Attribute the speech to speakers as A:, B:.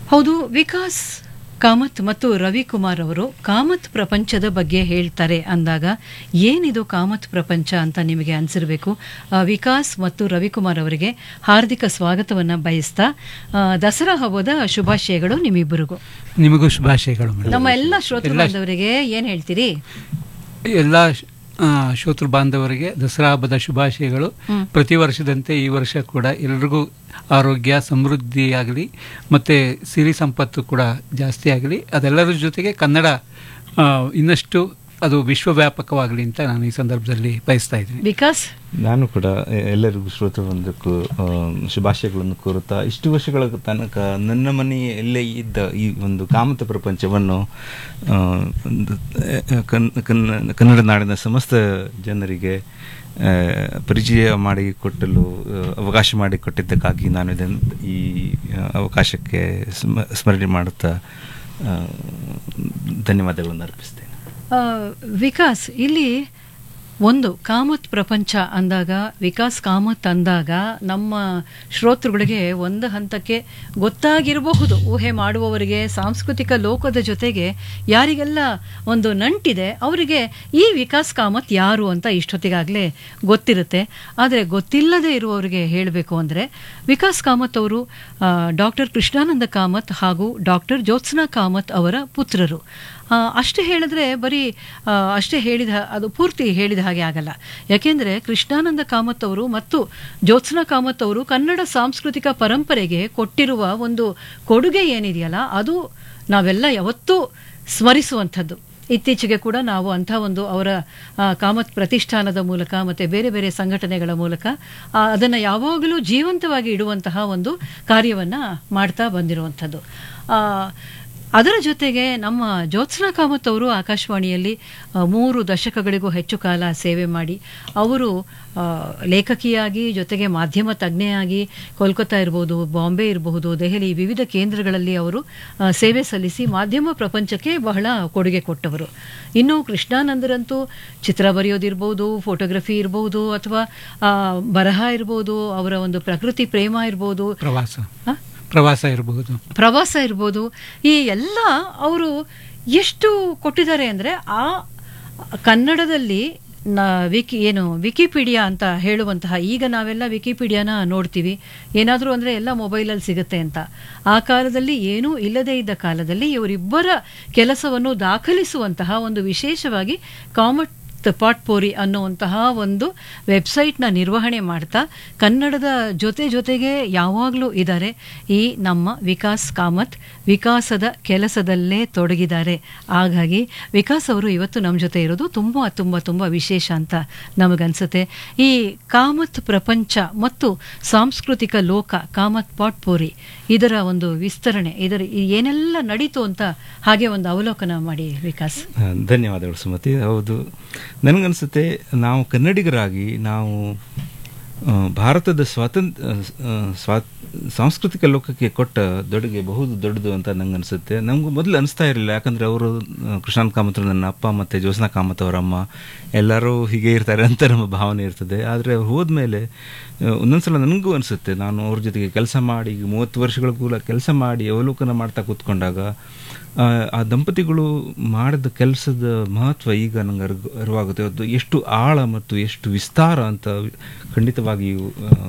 A: ಹೌದು ವಿಕಾಸ್ ಕಾಮತ್ ಮತ್ತು ರವಿಕುಮಾರ್ ಅವರು ಕಾಮತ್ ಪ್ರಪಂಚದ ಬಗ್ಗೆ ಹೇಳ್ತಾರೆ ಅಂದಾಗ ಏನಿದು ಕಾಮತ್ ಪ್ರಪಂಚ ಅಂತ ನಿಮಗೆ ಅನಿಸಿರಬೇಕು ವಿಕಾಸ್ ಮತ್ತು ರವಿಕುಮಾರ್ ಅವರಿಗೆ ಹಾರ್ದಿಕ ಸ್ವಾಗತವನ್ನು ಬಯಸ್ತಾ ಆ, ದಸರಾ ಹಬ್ಬದ ಶುಭಾಶಯಗಳು ನಿಮ್ಮಿಬ್ಬರಿಗೂ
B: ನಿಮಗೂ ಶುಭಾಶಯಗಳು ಮೇಡಮ್.
A: ನಮ್ಮ ಎಲ್ಲ ಶ್ರೋತೃ ಬಾಂಧವರಿಗೆ ಏನ್ ಹೇಳ್ತೀರಿ
B: ಎಲ್ಲ ಶ್- ಆ, ಶ್ರೋತೃ ಬಾಂಧವರಿಗೆ ದಸರಾ ಹಬ್ಬದ ಶುಭಾಶಯಗಳು ಪ್ರತಿ ವರ್ಷದಂತೆ ಈ ವರ್ಷ ಕೂಡ ಎಲ್ರಿಗೂ ಆರೋಗ್ಯ ಸಮೃದ್ಧಿಯಾಗಲಿ ಮತ್ತೆ ಸಿರಿ ಸಂಪತ್ತು ಕೂಡ ಜಾಸ್ತಿ ಆಗಲಿ ಅದೆಲ್ಲರ ಜೊತೆಗೆ ಕನ್ನಡ ಆ, ಇನ್ನಷ್ಟು ಅದು ವಿಶ್ವವ್ಯಾಪಕವಾಗಲಿ ಅಂತ ನಾನು ಈ ಸಂದರ್ಭದಲ್ಲಿ ಬಯಸ್ತಾ ಇದ್ದೀನಿ
A: ವಿಕಾಸ್
C: ನಾನು ಕೂಡ ಎ- ಎಲ್ಲರಿಗೂ ಶ್ರೋತೃವೃಂದಕ್ಕೂ ಆ, ಶುಭಾಶಯಗಳನ್ನು ಕೋರುತ್ತಾ ಇಷ್ಟು ವರ್ಷಗಳ ತನಕ ನನ್ನ ಮನೆಯಲ್ಲೇ ಇದ್ದ ಈ ಒಂದು ಕಾಮತ ಪ್ರಪಂಚವನ್ನು ಆ, ಒಂದು, ಆ, ಕನ್- ಕನ್ನ- ಕನ್ನಡ ನಾಡಿನ ಸಮಸ್ತ ಜನರಿಗೆ ಆ, ಪರಿಚಯ ಮಾಡಿಕೊಟ್ಟಲು ಆ, ಅವಕಾಶ ಮಾಡಿಕೊಟ್ಟಿದ್ದಕ್ಕಾಗಿ ನಾನು ಇದನ್ನು ಈ ಆ, ಅವಕಾಶಕ್ಕೆ ಸ್ಮ- ಸ್ಮರಣೆ ಮಾಡುತ್ತಾ ಆ, ಧನ್ಯವಾದಗಳನ್ನು ಅರ್ಪಿಸ್ತೇನೆ
A: ಆ, ವಿಕಾಸ್ ಇಲ್ಲಿ ಒಂದು ಕಾಮತ್ ಪ್ರಪಂಚ ಅಂದಾಗ ವಿಕಾಸ್ ಕಾಮತ್ ಅಂದಾಗ ನಮ್ಮ ಶ್ರೋತೃಗಳಿಗೆ ಒಂದು ಹಂತಕ್ಕೆ ಗೊತ್ತಾಗಿರಬಹುದು ಊಹೆ ಮಾಡುವವರಿಗೆ ಸಾಂಸ್ಕೃತಿಕ ಲೋಕದ ಜೊತೆಗೆ ಯಾರಿಗೆಲ್ಲ ಒಂದು ನಂಟಿದೆ ಅವರಿಗೆ ಈ ವಿಕಾಸ್ ಕಾಮತ್ ಯಾರು ಅಂತ ಇಷ್ಟೊತ್ತಿಗಾಗಲೇ ಗೊತ್ತಿರುತ್ತೆ ಆದರೆ ಗೊತ್ತಿಲ್ಲದೆ ಇರುವವರಿಗೆ ಹೇಳಬೇಕು ಅಂದರೆ ವಿಕಾಸ್ ಕಾಮತ್ ಅವರು ಡಾಕ್ಟರ್ ಕೃಷ್ಣಾನಂದ ಕಾಮತ್ ಹಾಗೂ ಡಾಕ್ಟರ್ ಜ್ಯೋತ್ಸ್ನಾ ಕಾಮತ್ ಅವರ ಪುತ್ರರು ಆ, ಅಷ್ಟೇ ಹೇಳಿದ್ರೆ ಬರೀ ಆ, ಅಷ್ಟೇ ಹೇಳಿದ ಅದು ಪೂರ್ತಿ ಹೇಳಿದ ಹಾಗೆ ಆಗಲ್ಲ ಯಾಕೆಂದರೆ ಕೃಷ್ಣಾನಂದ ಕಾಮತ್ ಅವರು ಮತ್ತು ಜ್ಯೋತ್ಸ್ನಾ ಕಾಮತ್ ಅವರು ಕನ್ನಡ ಸಾಂಸ್ಕೃತಿಕ ಪರಂಪರೆಗೆ ಕೊಟ್ಟಿರುವ ಒಂದು ಕೊಡುಗೆ ಏನಿದೆಯಲ್ಲ ಅದು ನಾವೆಲ್ಲ ಯಾವತ್ತೂ ಸ್ಮರಿಸುವಂಥದ್ದು ಇತ್ತೀಚೆಗೆ ಕೂಡ ನಾವು ಅಂಥ ಒಂದು ಅವರ ಆ, ಕಾಮತ್ ಪ್ರತಿಷ್ಠಾನದ ಮೂಲಕ ಮತ್ತು ಬೇರೆ ಬೇರೆ ಸಂಘಟನೆಗಳ ಮೂಲಕ ಆ, ಅದನ್ನು ಯಾವಾಗಲೂ ಜೀವಂತವಾಗಿ ಇಡುವಂತಹ ಒಂದು ಕಾರ್ಯವನ್ನು ಮಾಡ್ತಾ ಬಂದಿರುವಂಥದ್ದು ಆ, ಅದರ ಜೊತೆಗೆ ನಮ್ಮ ಜ್ಯೋತ್ಸ್ನಾ ಕಾಮತ್ ಅವರು ಆಕಾಶವಾಣಿಯಲ್ಲಿ ಆ, ಮೂರು ದಶಕಗಳಿಗೂ ಹೆಚ್ಚು ಕಾಲ ಸೇವೆ ಮಾಡಿ ಅವರು ಆ, ಲೇಖಕಿಯಾಗಿ ಜೊತೆಗೆ ಮಾಧ್ಯಮ ತಜ್ಞೆಯಾಗಿ ಕೋಲ್ಕತ್ತಾ ಇರ್ಬೋದು ಬಾಂಬೆ ಇರಬಹುದು ದೆಹಲಿ ವಿವಿಧ ಕೇಂದ್ರಗಳಲ್ಲಿ ಅವರು ಆ, ಸೇವೆ ಸಲ್ಲಿಸಿ ಮಾಧ್ಯಮ ಪ್ರಪಂಚಕ್ಕೆ ಬಹಳ ಕೊಡುಗೆ ಕೊಟ್ಟವರು ಇನ್ನು ಕೃಷ್ಣಾನಂದರಂತೂ ಚಿತ್ರ ಬರೆಯೋದಿರ್ಬೋದು ಫೋಟೋಗ್ರಫಿ ಇರ್ಬೋದು ಅಥವಾ ಆ, ಬರಹ ಇರ್ಬೋದು ಅವರ ಒಂದು ಪ್ರಕೃತಿ ಪ್ರೇಮ ಇರ್ಬೋದು
B: ಪ್ರವಾಸ
A: ಆ?
B: ಪ್ರವಾಸ ಇರಬಹುದು
A: ಪ್ರವಾಸ ಇರ್ಬೋದು ಈ ಎಲ್ಲ ಅವರು ಎಷ್ಟು ಕೊಟ್ಟಿದ್ದಾರೆ ಅಂದರೆ ಆ ಕನ್ನಡದಲ್ಲಿ ನ ವಿಕಿ ಏನು ವಿಕಿಪೀಡಿಯಾ ಅಂತ ಹೇಳುವಂತಹ ಈಗ ನಾವೆಲ್ಲ ವಿಕಿಪೀಡಿಯಾನ ನೋಡ್ತೀವಿ ಏನಾದರೂ ಅಂದರೆ ಎಲ್ಲ ಮೊಬೈಲಲ್ಲಿ ಸಿಗುತ್ತೆ ಅಂತ ಆ ಕಾಲದಲ್ಲಿ ಏನೂ ಇಲ್ಲದೇ ಇದ್ದ ಕಾಲದಲ್ಲಿ ಇವರಿಬ್ಬರ ಕೆಲಸವನ್ನು ದಾಖಲಿಸುವಂತಹ ಒಂದು ವಿಶೇಷವಾಗಿ ಕಾಮಟ್ ಪಾಟ್ಪೋರಿ ಅನ್ನುವಂತಹ ಒಂದು ವೆಬ್ಸೈಟ್ನ ನಿರ್ವಹಣೆ ಮಾಡ್ತಾ ಕನ್ನಡದ ಜೊತೆ ಜೊತೆಗೆ ಯಾವಾಗಲೂ ಇದ್ದಾರೆ ಈ ನಮ್ಮ ವಿಕಾಸ್ ಕಾಮತ್ ವಿಕಾಸದ ಕೆಲಸದಲ್ಲೇ ತೊಡಗಿದ್ದಾರೆ ಹಾಗಾಗಿ ವಿಕಾಸ್ ಅವರು ಇವತ್ತು ನಮ್ಮ ಜೊತೆ ಇರೋದು ತುಂಬ ತುಂಬ ತುಂಬ ವಿಶೇಷ ಅಂತ ನಮಗನ್ಸುತ್ತೆ ಈ ಕಾಮತ್ ಪ್ರಪಂಚ ಮತ್ತು ಸಾಂಸ್ಕೃತಿಕ ಲೋಕ ಕಾಮತ್ ಪಾಟ್ಪೋರಿ ಇದರ ಒಂದು ವಿಸ್ತರಣೆ ಇದರ ಏನೆಲ್ಲ ನಡೀತು ಅಂತ ಹಾಗೆ ಒಂದು ಅವಲೋಕನ ಮಾಡಿ ವಿಕಾಸ್
C: ಆ, ಧನ್ಯವಾದಗಳು ಸುಮತಿ ಹೌದು ನನಗನ್ಸುತ್ತೆ ನಾವು ಕನ್ನಡಿಗರಾಗಿ ನಾವು ಆ, ಭಾರತದ ಸ್ವಾತಂತ್ರ್ಯ ಸ್ವಾ ಸಾಂಸ್ಕೃತಿಕ ಲೋಕಕ್ಕೆ ಕೊಟ್ಟ ದೊಡುಗೆ ಬಹುದು ದೊಡ್ಡದು ಅಂತ ನಂಗೆ ಅನಿಸುತ್ತೆ ನಮಗೂ ಮೊದಲು ಅನಿಸ್ತಾ ಇರಲಿಲ್ಲ ಯಾಕಂದ್ರೆ ಅವರು ಕೃಷ್ಣಾಂತ್ ಕಾಮತ್ ನನ್ನ ಅಪ್ಪ ಮತ್ತು ಜ್ಯೋತ್ಸ್ನಾ ಕಾಮತ್ ಅವರ ಅಮ್ಮ ಎಲ್ಲರೂ ಹೀಗೆ ಇರ್ತಾರೆ ಅಂತ ನಮ್ಮ ಭಾವನೆ ಇರ್ತದೆ ಆದರೆ ಅವ್ರು ಹೋದ್ಮೇಲೆ ಆ, ಒಂದೊಂದ್ಸಲ ನನಗೂ ಅನಿಸುತ್ತೆ ನಾನು ಅವ್ರ ಜೊತೆಗೆ ಕೆಲಸ ಮಾಡಿ ಈಗ ಮೂವತ್ತು ವರ್ಷಗಳ ಕೂಡ ಕೆಲಸ ಮಾಡಿ ಅವಲೋಕನ ಮಾಡ್ತಾ ಕೂತ್ಕೊಂಡಾಗ ಆ, ಆ ದಂಪತಿಗಳು ಮಾಡಿದ ಕೆಲಸದ ಮಹತ್ವ ಈಗ ನಂಗೆ ಅರಿವು ಅರಿವಾಗುತ್ತೆ ಅದು ಎಷ್ಟು ಆಳ ಮತ್ತು ಎಷ್ಟು ವಿಸ್ತಾರ ಅಂತ ಖಂಡಿತವಾಗಿಯೂ ಆ,